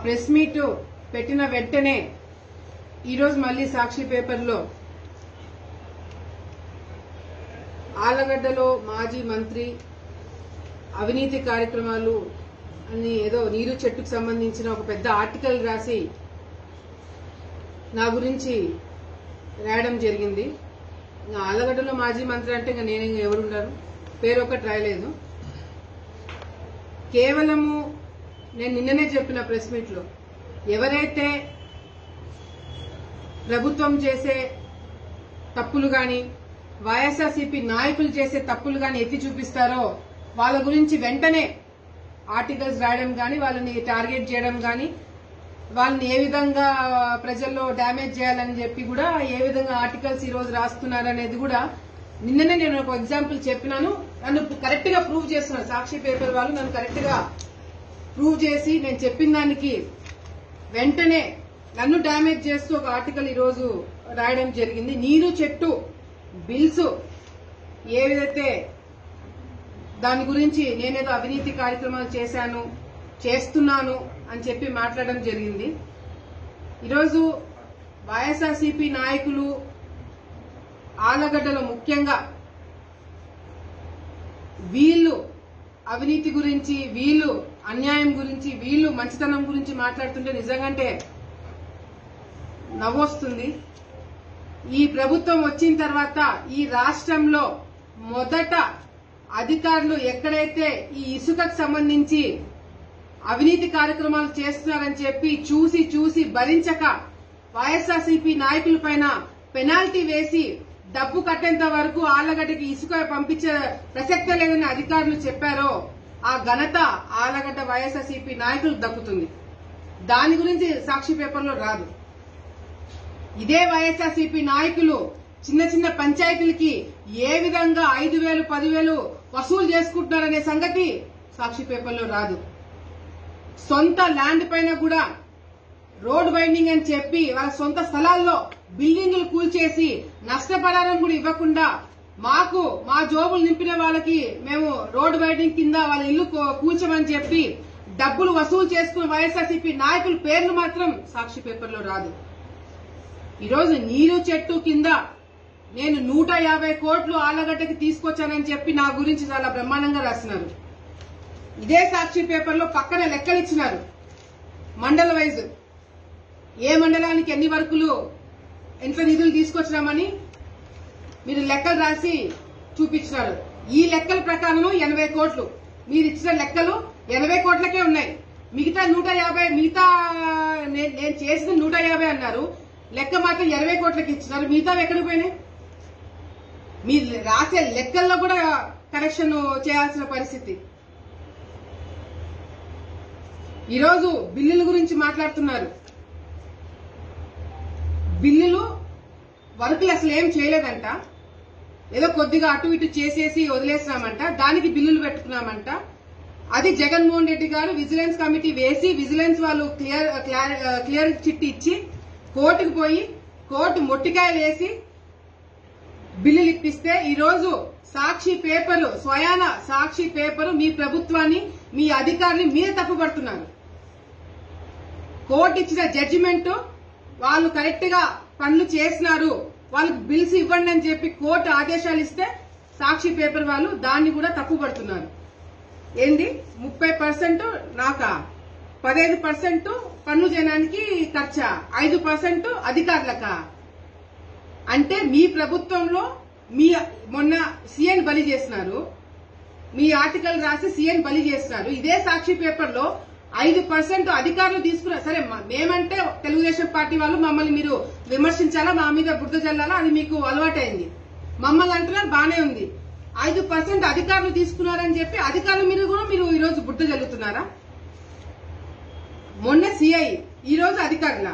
press meet పెట్టిన వెంటనే ఈరోజు మళ్ళీ సాక్షి పేపర్లో ఆలగడ్డలో మాజీ మంత్రి అవినీతి కార్యక్రమాలు అని ఏదో నీరు చెట్టుకు సంబంధించిన ఒక పెద్ద ఆర్టికల్ రాసి నా గురించి రాయడం జరిగింది ఇంకా ఆలగడ్డలో మాజీ మంత్రి అంటే ఇంకా నేను ఇంకా ఎవరున్నారు పేరు ఒకటి రాయలేదు కేవలము నేను నిన్ననే చెప్పిన ప్రెస్ మీట్ లో ఎవరైతే ప్రభుత్వం చేసే తప్పులు గాని వైఎస్ఆర్సీపీ నాయకులు చేసే తప్పులు గాని ఎత్తి చూపిస్తారో వాళ్ళ గురించి వెంటనే ఆర్టికల్స్ రాయడం గాని వాళ్ళని టార్గెట్ చేయడం గాని వాళ్ళని ఏ విధంగా ప్రజల్లో డ్యామేజ్ చేయాలని చెప్పి కూడా ఏ విధంగా ఆర్టికల్స్ ఈ రోజు రాస్తున్నారు అనేది కూడా నిన్ననే నేను ఒక ఎగ్జాంపుల్ చెప్పినాను నన్ను కరెక్ట్ గా ప్రూవ్ చేస్తున్నారు సాక్షి పేపర్ వాళ్ళు నన్ను కరెక్ట్ గా ప్రూవ్ చేసి నేను చెప్పిన దానికి వెంటనే నన్ను డ్యామేజ్ చేస్తూ ఒక ఆర్టికల్ ఈ రోజు రాయడం జరిగింది నీరు చెట్టు బిల్స్ ఏ విధైతే దాని గురించి నేనేదో అవినీతి కార్యక్రమాలు చేశాను చేస్తున్నాను అని చెప్పి మాట్లాడడం జరిగింది ఈరోజు వైఎస్ఆర్సీపీ నాయకులు ఆలగడ్డలో ముఖ్యంగా వీళ్ళు అవినీతి గురించి వీళ్ళు అన్యాయం గురించి వీళ్ళు మంచితనం గురించి మాట్లాడుతుంటే నిజంగానే నవ్వొస్తుంది ఈ ప్రభుత్వం వచ్చిన తర్వాత ఈ రాష్ట్రంలో మొదట అధికారులు ఎక్కడైతే ఈ ఇసుకకు సంబంధించి అవినీతి కార్యక్రమాలు చేస్తున్నారని చెప్పి చూసి చూసి భరించక వైఎస్ఆర్సీపీ నాయకుల పైన పెనాల్టీ వేసి డబ్బు కట్టేంత వరకు ఆళ్లగడ్డకి ఇసుక పంపించే ప్రసక్తే లేదని అధికారులు చెప్పారో ఆ ఘనత ఆళ్లగడ్డ వైఎస్ఆర్సీపీ నాయకులకు దక్కుతుంది దాని గురించి సాక్షి పేపర్లో రాదు ఇదే వైఎస్ఆర్సీపీ నాయకులు చిన్న చిన్న పంచాయతీలకి ఏ విధంగా ఐదు వేలు పదివేలు వసూలు చేసుకుంటున్నారనే సంగతి సాక్షి పేపర్లో రాదు సొంత ల్యాండ్ పైన కూడా రోడ్ వైండింగ్ అని చెప్పి వాళ్ళ సొంత స్థలాల్లో బిల్డింగులు కూల్చేసి నష్టపరిహారం కూడా ఇవ్వకుండా మాకు మా జోబులు నింపిన వాళ్ళకి మేము రోడ్ వైండింగ్ కింద వాళ్ళ ఇల్లు కూ- కూల్చమని చెప్పి డబ్బులు వసూలు చేసుకున్న వైఎస్ఆర్సీపీ నాయకుల పేర్లు మాత్రం సాక్షి పేపర్లో రాదు ఈరోజు నీరు చెట్టు కింద నేను నూట యాభై కోట్లు ఆలగడ్డకి తీసుకొచ్చానని చెప్పి నా గురించి చాలా బ్రహ్మాండంగా రాసినారు ఇదే సాక్షి పేపర్లో పక్కన లెక్కలు ఇచ్చినారు మండల వైజ్ ఏ మండలానికి ఎన్ని వర్కులు ఎంత నిధులు తీసుకొచ్చినామని మీరు లెక్కలు రాసి చూపించినారు ఈ లెక్కల ప్రకారం ఎనభై కోట్లు మీరు ఇచ్చిన లెక్కలు ఎనభై కోట్లకే ఉన్నాయి మిగతా నూట యాభై మిగతా నే- నేను చేసిన నూట యాభై అన్నారు లెక్క మాత్రం ఎనభై కోట్లకి ఇచ్చినారు మిగతా ఎక్కడికి పోయినాయి మీరు రాసే లెక్కల్లో కూడా కరెక్షన్ చేయాల్సిన పరిస్థితి ఈరోజు బిల్లుల గురించి మాట్లాడుతున్నారు బిల్లులు వర్కులు అసలు ఏం చేయలేదంట ఏదో కొద్దిగా అటు ఇటు చేసేసి వదిలేసినామంట దానికి బిల్లులు పెట్టుకున్నామంట అది జగన్మోహన్ రెడ్డి గారు విజిలెన్స్ కమిటీ వేసి విజిలెన్స్ వాళ్ళు క్లియర్ క్లియర్- క్లియర్ చిట్టి ఇచ్చి కోర్టుకు పోయి కోర్టు మొట్టికాయలు వేసి బిల్లులు ఇప్పిస్తే ఈ రోజు సాక్షి పేపరు స్వయాన సాక్షి పేపరు మీ ప్రభుత్వాన్ని మీ అధికారులు మీరే తప్పుపడుతున్నారు కోర్టు ఇచ్చిన జడ్జిమెంట్ వాళ్ళు కరెక్ట్ గా పనులు చేసినారు వాళ్ళకి బిల్స్ ఇవ్వండి అని చెప్పి కోర్టు ఆదేశాలు ఇస్తే సాక్షి పేపర్ వాళ్ళు దాన్ని కూడా తప్పుపడుతున్నారు ఏంది ముప్పై పర్సెంట్ నాకా పదహైదు పర్సెంట్ పన్ను చేయడానికి ఖర్చా ఐదు పర్సెంట్ అధికారులకా అంటే మీ ప్రభుత్వంలో మీ మొన్న సీఎన్ బలి చేసినారు మీ ఆర్టికల్ రాసి సీఎన్ బలి చేసినారు ఇదే సాక్షి పేపర్ లో ఐదు పర్సెంట్ అధికారులు తీసుకున్నారు సరే మ- మేమంటే తెలుగుదేశం పార్టీ వాళ్ళు మమ్మల్ని మీరు విమర్శించాలా మా మీద బురద జల్లాలా అది మీకు అలవాటైంది మమ్మల్ని అంటున్నారు బానే ఉంది ఐదు పర్సెంట్ అధికారులు తీసుకున్నారని చెప్పి అధికారుల మీద కూడా మీరు ఈ రోజు బురద జల్లుతున్నారా మొన్న సిఐ ఈ రోజు అధికారులా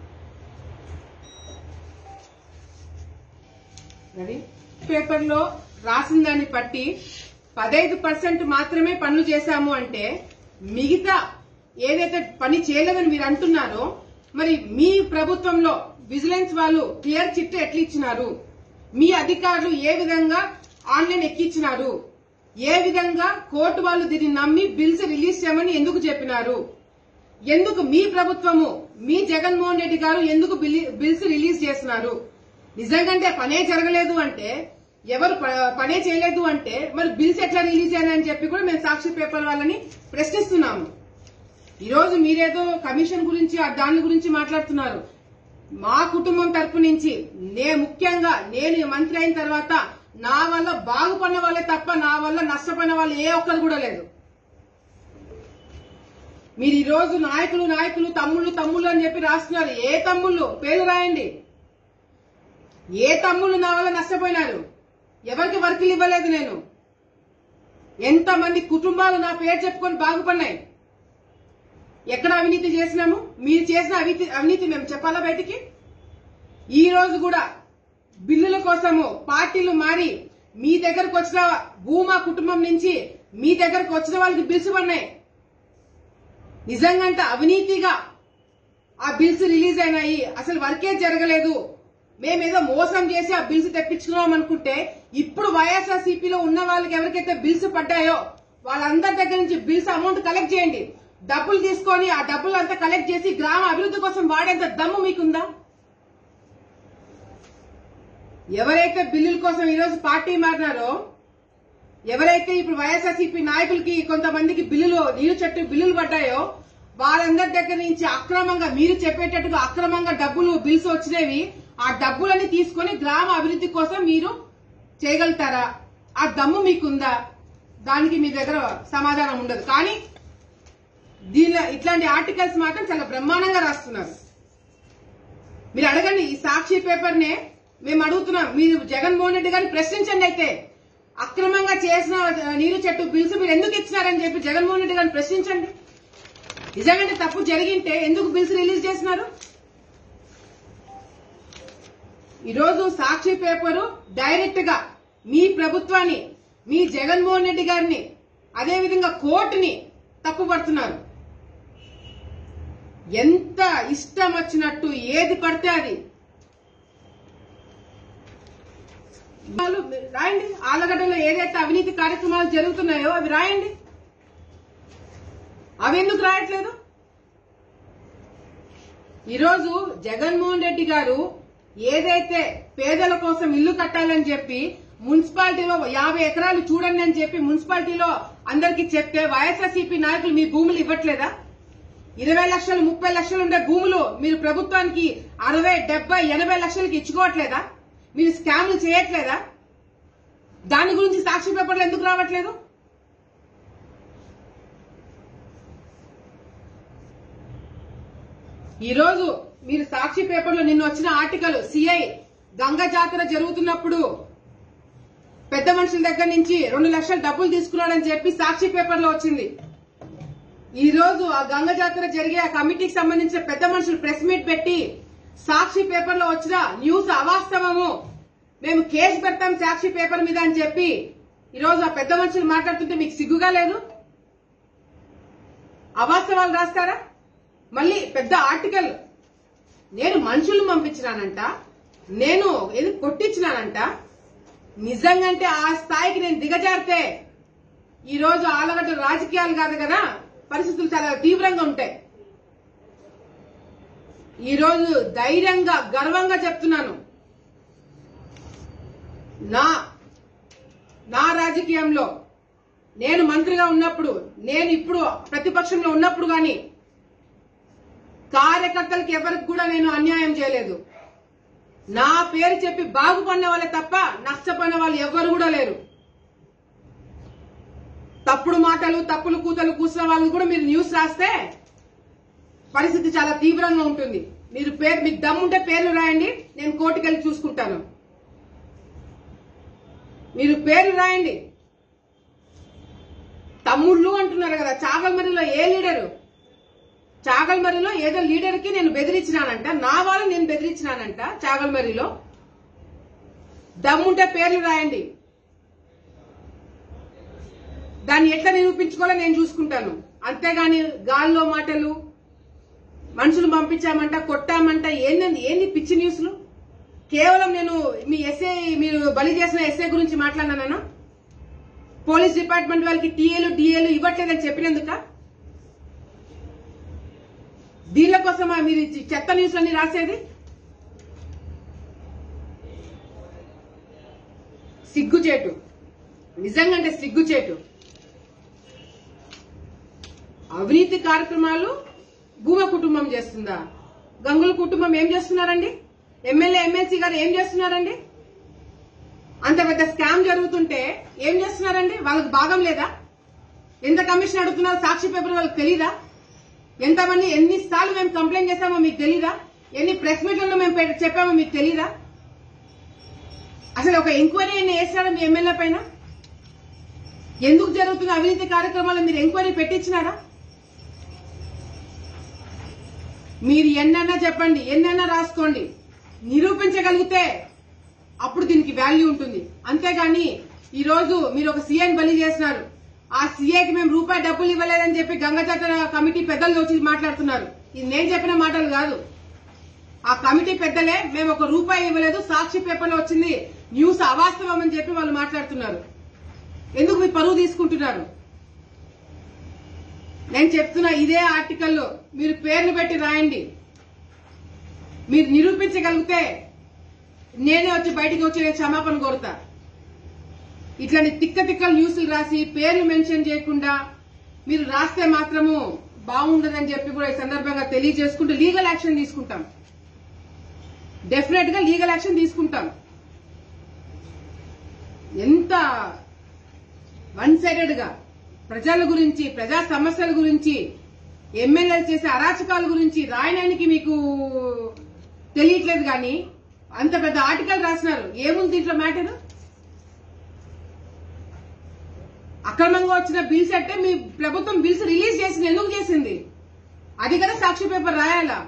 రెడీ పేపర్ లో రాసిన దాన్ని బట్టి పదహైదు పర్సెంట్ మాత్రమే పనులు చేశాము అంటే మిగతా ఏదైతే పని చేయలేదని మీరు అంటున్నారో మరి మీ ప్రభుత్వంలో విజిలెన్స్ వాళ్ళు క్లియర్ చిట్ ఎట్లా ఇచ్చినారు మీ అధికారులు ఏ విధంగా ఆన్లైన్ ఎక్కించినారు ఏ విధంగా కోర్టు వాళ్ళు దీన్ని నమ్మి బిల్స్ రిలీజ్ చేయమని ఎందుకు చెప్పినారు ఎందుకు మీ ప్రభుత్వము మీ జగన్మోహన్ రెడ్డి గారు ఎందుకు బిల్లి- బిల్స్ రిలీజ్ చేస్తున్నారు నిజంగానే పనే జరగలేదు అంటే ఎవరు ప- పనే చేయలేదు అంటే మరి బిల్స్ ఎట్లా రిలీజ్ అయ్యాయని చెప్పి కూడా మేము సాక్షి పేపర్ వాళ్ళని ప్రశ్నిస్తున్నాము ఈ రోజు మీరేదో కమిషన్ గురించి ఆ దాని గురించి మాట్లాడుతున్నారు మా కుటుంబం తరపు నుంచి నే ముఖ్యంగా నేను మంత్రి అయిన తర్వాత నా వల్ల బాగుపడిన వాళ్ళే తప్ప నా వల్ల నష్టపోయిన వాళ్ళు ఏ ఒక్కరు కూడా లేదు మీరు ఈ రోజు నాయకులు నాయకులు తమ్ముళ్ళు తమ్ముళ్ళు అని చెప్పి రాస్తున్నారు ఏ తమ్ముళ్ళు పేరు రాయండి ఏ తమ్ముళ్ళు నా వల్ల నష్టపోయినారు ఎవరికి వర్కులు ఇవ్వలేదు నేను ఎంతమంది కుటుంబాలు నా పేరు చెప్పుకొని బాగుపడినాయి ఎక్కడ అవినీతి చేసినాము మీరు చేసిన అవినీతి అవినీతి మేము చెప్పాలా బయటికి ఈ రోజు కూడా బిల్లుల కోసము పార్టీలు మారి మీ దగ్గరకు వచ్చిన భూమా కుటుంబం నుంచి మీ దగ్గరకు వచ్చిన వాళ్ళకి బిల్స్ పడినాయి నిజంగా అవినీతిగా ఆ బిల్స్ రిలీజ్ అయినాయి అసలు వర్కే జరగలేదు మేమేదో మోసం చేసి ఆ బిల్స్ తెప్పించుకున్నాం అనుకుంటే ఇప్పుడు వైఎస్ఆర్సీపీలో ఉన్న వాళ్ళకి ఎవరికైతే బిల్స్ పడ్డాయో వాళ్ళందరి దగ్గర నుంచి బిల్స్ అమౌంట్ కలెక్ట్ చేయండి డబ్బులు తీసుకొని ఆ డబ్బులు అంతా కలెక్ట్ చేసి గ్రామ అభివృద్ధి కోసం వాడేంత దమ్ము మీకుందా ఎవరైతే బిల్లుల కోసం ఈరోజు పార్టీ మారినారో ఎవరైతే ఇప్పుడు వైఎస్ఆర్సీపీ నాయకులకి కొంతమందికి బిల్లులు నీరు చెట్టు బిల్లులు పడ్డాయో వాళ్ళందరి దగ్గర నుంచి అక్రమంగా మీరు చెప్పేటట్టుగా అక్రమంగా డబ్బులు బిల్స్ వచ్చినవి ఆ డబ్బులన్నీ తీసుకొని గ్రామ అభివృద్ధి కోసం మీరు చేయగలుగుతారా ఆ దమ్ము మీకుందా దానికి మీ దగ్గర సమాధానం ఉండదు కానీ దీనిలో ఇట్లాంటి ఆర్టికల్స్ మాత్రం చాలా బ్రహ్మాండంగా రాస్తున్నారు మీరు అడగండి ఈ సాక్షి పేపర్ నే మేము అడుగుతున్నాం మీరు జగన్మోహన్ రెడ్డి గారిని ప్రశ్నించండి అయితే అక్రమంగా చేసిన నీరు చెట్టు బిల్స్ మీరు ఎందుకు ఇచ్చినారని చెప్పి జగన్మోహన్ రెడ్డి గారిని ప్రశ్నించండి నిజంగానే తప్పు జరిగింటే ఎందుకు బిల్స్ రిలీజ్ చేసినారు ఈరోజు సాక్షి పేపరు డైరెక్ట్ గా మీ ప్రభుత్వాన్ని మీ జగన్మోహన్ రెడ్డి గారిని అదేవిధంగా కోర్టుని తప్పుపడుతున్నారు ఎంత ఇష్టం వచ్చినట్టు ఏది పడితే అది వాళ్ళు రాయండి ఆలగడ్డలో ఏదైతే అవినీతి కార్యక్రమాలు జరుగుతున్నాయో అవి రాయండి అవి ఎందుకు రాయట్లేదు ఈరోజు జగన్మోహన్ రెడ్డి గారు ఏదైతే పేదల కోసం ఇల్లు కట్టాలని చెప్పి మున్సిపాలిటీలో యాభై ఎకరాలు చూడండి అని చెప్పి మున్సిపాలిటీలో అందరికి చెప్తే వైఎస్ఆర్సీపీ నాయకులు మీ భూములు ఇవ్వట్లేదా ఇరవై లక్షలు ముప్పై లక్షలు ఉండే భూములు మీరు ప్రభుత్వానికి అరవై డెబ్బై ఎనభై లక్షలకి ఇచ్చుకోవట్లేదా మీరు స్కామ్లు చేయట్లేదా దాని గురించి సాక్షి పేపర్లు ఎందుకు రావట్లేదు ఈ రోజు మీరు సాక్షి పేపర్లో నిన్న వచ్చిన ఆర్టికల్ సిఐ గంగ జాతర జరుగుతున్నప్పుడు పెద్ద మనుషుల దగ్గర నుంచి రెండు లక్షల డబ్బులు తీసుకున్నాడని చెప్పి సాక్షి పేపర్లో వచ్చింది ఈ రోజు ఆ గంగ జాతర జరిగే ఆ కమిటీకి సంబంధించిన పెద్ద మనుషులు ప్రెస్ మీట్ పెట్టి సాక్షి పేపర్ లో వచ్చిన న్యూస్ అవాస్తవము మేము కేసు పెడతాం సాక్షి పేపర్ మీద అని చెప్పి ఈ రోజు ఆ పెద్ద మనుషులు మాట్లాడుతుంటే మీకు సిగ్గుగా లేదు అవాస్తవాలు రాస్తారా మళ్ళీ పెద్ద ఆర్టికల్ నేను మనుషులను పంపించినానంట నేను ఏది కొట్టించినానంట నిజంగంటే ఆ స్థాయికి నేను దిగజారితే ఈ రోజు ఆలగడ్డ రాజకీయాలు కాదు కదా పరిస్థితులు చాలా తీవ్రంగా ఉంటాయి ఈ రోజు ధైర్యంగా గర్వంగా చెప్తున్నాను నా నా రాజకీయంలో నేను మంత్రిగా ఉన్నప్పుడు నేను ఇప్పుడు ప్రతిపక్షంలో ఉన్నప్పుడు గాని కార్యకర్తలకు ఎవరికి కూడా నేను అన్యాయం చేయలేదు నా పేరు చెప్పి బాగుపడిన వాళ్ళే తప్ప నష్టపోయిన వాళ్ళు ఎవ్వరు కూడా లేరు తప్పుడు మాటలు తప్పులు కూతలు కూసిన వాళ్ళని కూడా మీరు న్యూస్ రాస్తే పరిస్థితి చాలా తీవ్రంగా ఉంటుంది మీరు పేరు మీకు దమ్ముంటే పేర్లు రాయండి నేను కోర్టుకెళ్ళి చూసుకుంటాను మీరు పేర్లు రాయండి తమ్ముళ్ళు అంటున్నారు కదా చాగల్మరిలో ఏ లీడరు చాగల్మరిలో ఏదో లీడర్ కి నేను బెదిరించినానంట నా వాళ్ళు నేను బెదిరించినానంట చాగల్మరిలో దమ్ముంటే పేర్లు రాయండి దాన్ని ఎట్లా నిరూపించుకోవాలో నేను చూసుకుంటాను అంతేగాని గాల్లో మాటలు మనుషులు పంపించామంట కొట్టామంట ఏంది ఏంది పిచ్చి న్యూస్లు కేవలం నేను మీ ఎస్ఏ మీరు బలి చేసిన ఎస్ఏ గురించి మాట్లాడినానా పోలీస్ డిపార్ట్మెంట్ వాళ్ళకి టీఏలు డిఏలు ఇవ్వట్లేదని చెప్పినందుక దీనిల కోసమా మీరు ఈ చెత్త న్యూస్లన్నీ రాసేది సిగ్గుచేటు నిజంగా అంటే సిగ్గుచేటు అవినీతి కార్యక్రమాలు భూమ కుటుంబం చేస్తుందా గంగుల కుటుంబం ఏం చేస్తున్నారండి ఎమ్మెల్యే ఎమ్మెల్సీ గారు ఏం చేస్తున్నారండి అంత పెద్ద స్కామ్ జరుగుతుంటే ఏం చేస్తున్నారండి వాళ్ళకి భాగం లేదా ఎంత కమిషన్ అడుగుతున్నారో సాక్షి పేపర్ వాళ్ళకి తెలీదా ఎంతమంది ఎన్నిసార్లు మేము కంప్లైంట్ చేశామో మీకు తెలీదా ఎన్ని ప్రెస్ మీట్లలో మేము పె- చెప్పామో మీకు తెలీదా అసలు ఒక ఎంక్వైరీ అయినా వేస్తారా మీ ఎమ్మెల్యే పైన ఎందుకు జరుగుతున్న అవినీతి కార్యక్రమాలు మీరు ఎంక్వైరీ పెట్టించినారా మీరు ఎన్నైనా చెప్పండి ఎన్నైనా రాసుకోండి నిరూపించగలిగితే అప్పుడు దీనికి వాల్యూ ఉంటుంది అంతేగాని ఈ రోజు మీరు ఒక సీఏని బలి చేసినారు ఆ సీఏకి మేము రూపాయి డబ్బులు ఇవ్వలేదని చెప్పి గంగజాతర కమిటీ పెద్దలు వచ్చి మాట్లాడుతున్నారు ఇది నేను చెప్పిన మాటలు కాదు ఆ కమిటీ పెద్దలే మేము ఒక రూపాయి ఇవ్వలేదు సాక్షి పేపర్లో వచ్చింది న్యూస్ అవాస్తవం అని చెప్పి వాళ్ళు మాట్లాడుతున్నారు ఎందుకు మీ పరువు తీసుకుంటున్నారు నేను చెప్తున్నా ఇదే ఆర్టికల్లో మీరు పేర్లు పెట్టి రాయండి మీరు నిరూపించగలిగితే నేనే వచ్చి బయటికి వచ్చి నేను క్షమాపణ కోరుతా ఇట్లాంటి తిక్క తిక్కల న్యూస్లు రాసి పేర్లు మెన్షన్ చేయకుండా మీరు రాస్తే మాత్రము బాగుండదని చెప్పి కూడా ఈ సందర్భంగా తెలియజేసుకుంటూ లీగల్ యాక్షన్ తీసుకుంటాం డెఫినెట్ గా లీగల్ యాక్షన్ తీసుకుంటాం ఎంత వన్ సైడెడ్ గా ప్రజల గురించి ప్రజా సమస్యల గురించి ఎమ్మెల్యేలు చేసే అరాచకాల గురించి రాయడానికి మీకు తెలియట్లేదు కానీ అంత పెద్ద ఆర్టికల్ రాసినారు ఏముంది దీంట్లో మ్యాటర్ అక్రమంగా వచ్చిన బిల్స్ అంటే మీ ప్రభుత్వం బిల్స్ రిలీజ్ చేసింది ఎందుకు చేసింది అది కదా సాక్షి పేపర్ రాయాలా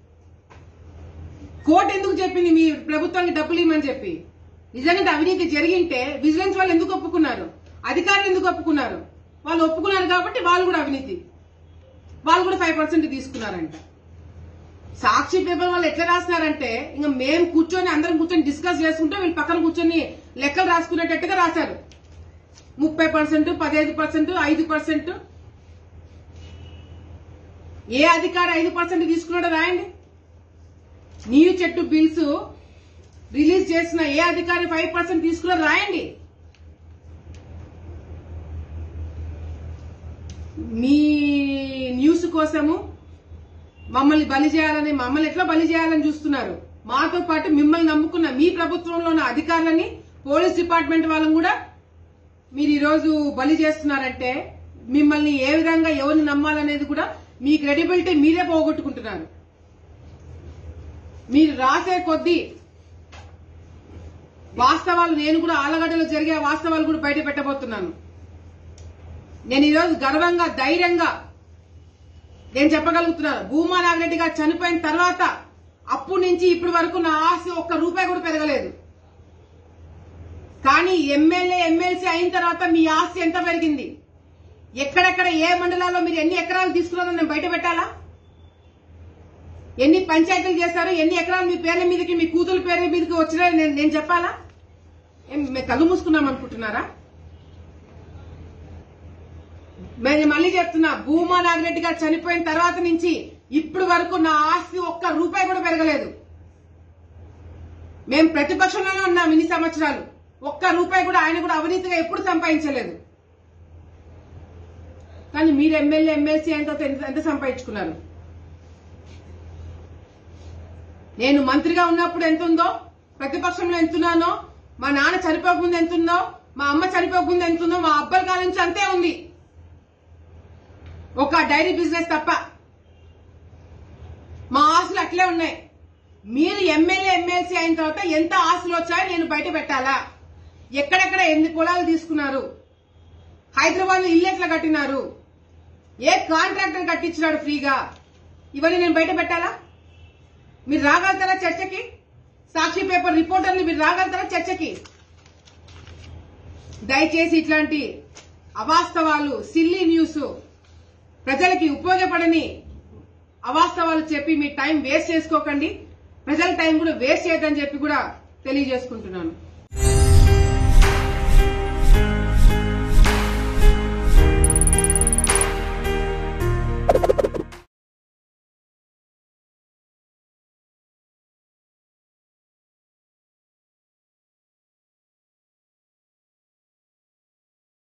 కోర్టు ఎందుకు చెప్పింది మీ ప్రభుత్వానికి డబ్బులు ఇవ్వమని చెప్పి నిజంగా అవినీతి జరిగింటే విజిలెన్స్ వాళ్ళు ఎందుకు ఒప్పుకున్నారు అధికారులు ఎందుకు ఒప్పుకున్నారు వాళ్ళు ఒప్పుకున్నారు కాబట్టి వాళ్ళు కూడా అవినీతి వాళ్ళు కూడా ఫైవ్ పర్సెంట్ తీసుకున్నారంట సాక్షి పేపర్ వాళ్ళు ఎట్లా రాసినారంటే ఇంకా మేము కూర్చొని అందరం కూర్చొని డిస్కస్ చేసుకుంటే వీళ్ళు పక్కన కూర్చొని లెక్కలు రాసుకునేటట్టుగా రాశారు ముప్పై పర్సెంట్ పదిహేను పర్సెంట్ ఐదు పర్సెంట్ ఏ అధికారి ఐదు పర్సెంట్ తీసుకున్నాడో రాయండి నీరు చెట్టు బిల్స్ రిలీజ్ చేసిన ఏ అధికారి ఫైవ్ పర్సెంట్ తీసుకున్నారో రాయండి మీ న్యూస్ కోసము మమ్మల్ని బలి చేయాలని మమ్మల్ని ఎట్లా బలి చేయాలని చూస్తున్నారు మాతో పాటు మిమ్మల్ని నమ్ముకున్న మీ ప్రభుత్వంలో ఉన్న అధికారులని పోలీస్ డిపార్ట్మెంట్ వాళ్ళని కూడా మీరు ఈరోజు బలి చేస్తున్నారంటే మిమ్మల్ని ఏ విధంగా ఎవరిని నమ్మాలనేది కూడా మీ క్రెడిబిలిటీ మీరే పోగొట్టుకుంటున్నారు మీరు రాసే కొద్దీ వాస్తవాలు నేను కూడా ఆలగడ్డలో జరిగే వాస్తవాలు కూడా బయట పెట్టబోతున్నాను నేను ఈరోజు గర్వంగా ధైర్యంగా నేను చెప్పగలుగుతున్నాను భూమా నాగిరెడ్డి గారు చనిపోయిన తర్వాత అప్పటి నుంచి ఇప్పటి వరకు నా ఆస్తి ఒక్క రూపాయి కూడా పెరగలేదు కానీ ఎమ్మెల్యే ఎమ్మెల్సీ అయిన తర్వాత మీ ఆస్తి ఎంత పెరిగింది ఎక్కడెక్కడ ఏ మండలాల్లో మీరు ఎన్ని ఎకరాలు తీసుకున్నారో నేను బయట పెట్టాలా ఎన్ని పంచాయతీలు చేశారు ఎన్ని ఎకరాలు మీ పేర్ల మీదకి మీ కూతురు పేర్ల మీదకి వచ్చినా నేను నేను చెప్పాలా ఏం మేము కళ్ళు మూసుకున్నాం అనుకుంటున్నారా నేను మళ్ళీ చెప్తున్నా భూమా నాగిరెడ్డి గారు చనిపోయిన తర్వాత నుంచి ఇప్పుడు వరకు నా ఆస్తి ఒక్క రూపాయి కూడా పెరగలేదు మేము ప్రతిపక్షంలోనే ఉన్నాం ఇన్ని సంవత్సరాలు ఒక్క రూపాయి కూడా ఆయన కూడా అవినీతిగా ఎప్పుడు సంపాదించలేదు కానీ మీరు ఎమ్మెల్యే ఎమ్మెల్సీ అయిన తర్వాత ఎంత- ఎంత సంపాదించుకున్నారు నేను మంత్రిగా ఉన్నప్పుడు ఎంత ఉందో ప్రతిపక్షంలో ఎంతున్నానో మా నాన్న చనిపోకముందు ఎంత ఉందో మా అమ్మ చనిపోకముందు ఎంత ఉందో మా అబ్బాయిల కాలం నుంచి అంతే ఉంది ఒక డైరీ బిజినెస్ తప్ప మా ఆస్తులు అట్లే ఉన్నాయి మీరు ఎమ్మెల్యే ఎమ్మెల్సీ అయిన తర్వాత ఎంత ఆస్తులు వచ్చాయో నేను బయట పెట్టాలా ఎక్కడెక్కడ ఎన్ని పొలాలు తీసుకున్నారు హైదరాబాద్ లో ఇల్లు ఎట్లా కట్టినారు ఏ కాంట్రాక్టర్ కట్టించినాడు ఫ్రీగా ఇవన్నీ నేను బయట పెట్టాలా మీరు రాగలుగుతారా చర్చకి సాక్షి పేపర్ రిపోర్టర్లు మీరు రాగలుగుతారా చర్చకి దయచేసి ఇట్లాంటి అవాస్తవాలు సిల్లీ న్యూస్ ప్రజలకి ఉపయోగపడని అవాస్తవాలు చెప్పి మీ టైం వేస్ట్ చేసుకోకండి ప్రజల టైం కూడా వేస్ట్ చేయొద్దని చెప్పి కూడా తెలియజేసుకుంటున్నాను